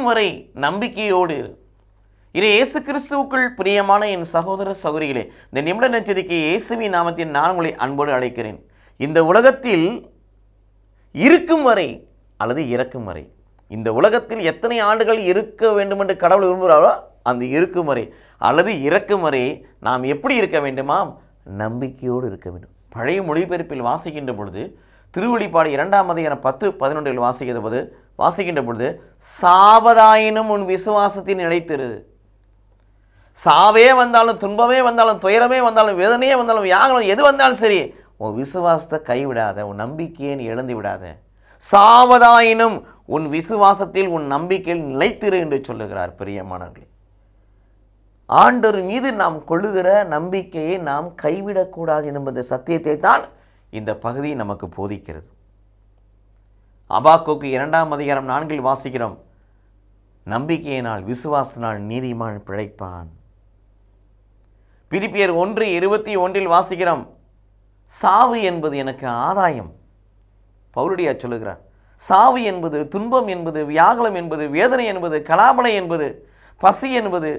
வரை நம்பிக்கையோடு இரு இது இயேசு கிறிஸ்துவுக்குள் பிரியமான என் சகோதர சகோதரிகளே இந்த நிமிட நெச்சரிக்கை இயேசுவின் நாமத்தில் நான் உங்களை அன்போடு அழைக்கிறேன் இந்த உலகத்தில் இருக்கும் வரை அல்லது இறக்கும் வரை இந்த உலகத்தில் எத்தனை ஆண்டுகள் இருக்க வேண்டும் என்று கடவுள் விரும்புகிறாரோ அந்த இருக்கும் வரை அல்லது இறக்கும் வரை நாம் எப்படி இருக்க வேண்டுமாம் நம்பிக்கையோடு இருக்க வேண்டும் பழைய மொழிபெயர்ப்பில் வாசிக்கின்ற பொழுது திருவெளிப்பாடு இரண்டாம் அதிகாரம் பத்து பதினொன்றில் வாசிக்கிற போது வாசிக்கின்ற பொழுது சாவதாயினும் உன் விசுவாசத்தின் நிலைத்திரு சாவே வந்தாலும் துன்பமே வந்தாலும் துயரமே வந்தாலும் வேதனையே வந்தாலும் யாகலம் எது வந்தாலும் சரி உன் விசுவாசத்தை கைவிடாத உன் நம்பிக்கையை நீ இழந்து விடாத சாவதாயினும் உன் விசுவாசத்தில் உன் நம்பிக்கையில் நிலைத்திரு என்று சொல்லுகிறார் பிரியமானவர்களே ஆண்டவர் மீது நாம் கொள்ளுகிற நம்பிக்கையை நாம் கைவிடக்கூடாது என்பது சத்தியத்தை தான் இந்த பகுதி நமக்கு போதிக்கிறது அபாக்கோக்கு இரண்டாம் அதிகாரம் நான்கில் வாசிக்கிறோம் நம்பிக்கையினால் விசுவாசனால் நீதிமான் பிழைப்பான் பிரிப்பியர் ஒன்று இருபத்தி ஒன்றில் வாசிக்கிறோம் சாவு என்பது எனக்கு ஆதாயம் பவுலடியா சொல்லுகிறார் சாவு என்பது துன்பம் என்பது வியாகுலம் என்பது வேதனை என்பது கலாபனை என்பது பசி என்பது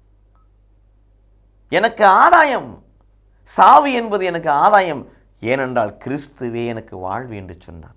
எனக்கு ஆதாயம் சாவு என்பது எனக்கு ஆதாயம் ஏனென்றால் கிறிஸ்துவே எனக்கு வாழ்வு என்று சொன்னார்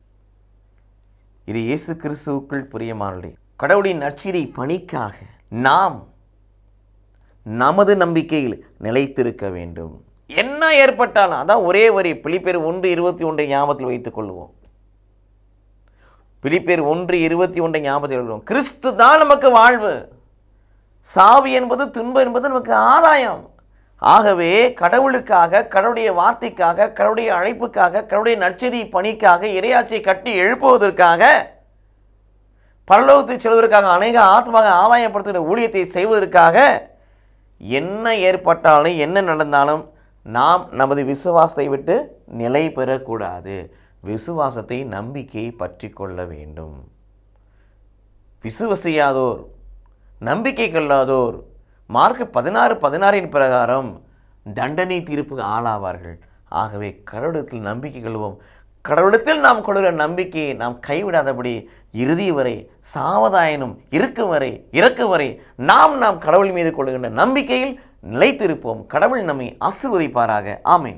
இது இயேசு கிறிஸ்துவுக்குள் பிரியமானே கடவுளின் நற்செய்தி பணிக்காக நாம் நமது நம்பிக்கையில் நிலைத்திருக்க வேண்டும் என்ன ஏற்பட்டாலும் அதான் ஒரே வரி பிலிப்பேர் ஒன்று இருபத்தி ஒன்றை ஞாபகத்தில் வைத்துக் கொள்வோம் பிலிப்பேர் ஒன்று இருபத்தி ஒன்றை ஞாபகத்தில் கொள்வோம் கிறிஸ்து தான் நமக்கு வாழ்வு சாவு என்பது துன்பம் என்பது நமக்கு ஆதாயம் ஆகவே கடவுளுக்காக கடவுளுடைய வார்த்தைக்காக கடவுளுடைய அழைப்புக்காக கடவுளுடைய நற்செய்தி பணிக்காக இரையாட்சியை கட்டி எழுப்புவதற்காக பரலோகத்தை செல்வதற்காக அநேக ஆத்மாக ஆதாயப்படுத்துகிற ஊழியத்தை செய்வதற்காக என்ன ஏற்பட்டாலும் என்ன நடந்தாலும் நாம் நமது விசுவாசத்தை விட்டு நிலை பெறக்கூடாது விசுவாசத்தை நம்பிக்கையை பற்றி கொள்ள வேண்டும் விசுவசியாதோர் நம்பிக்கை கொள்ளாதோர் மார்க் பதினாறு பதினாறின் பிரகாரம் தண்டனை தீர்ப்புக்கு ஆளாவார்கள் ஆகவே கடவுளத்தில் நம்பிக்கை கொள்வோம் கடவுளத்தில் நாம் கொள்கிற நம்பிக்கையை நாம் கைவிடாதபடி இறுதி வரை சாவதாயனும் இருக்கும் வரை இறக்கும் வரை நாம் நாம் கடவுள் மீது கொள்கின்ற நம்பிக்கையில் நிலைத்திருப்போம் கடவுள் நம்மை ஆசிர்வதிப்பாராக ஆமென்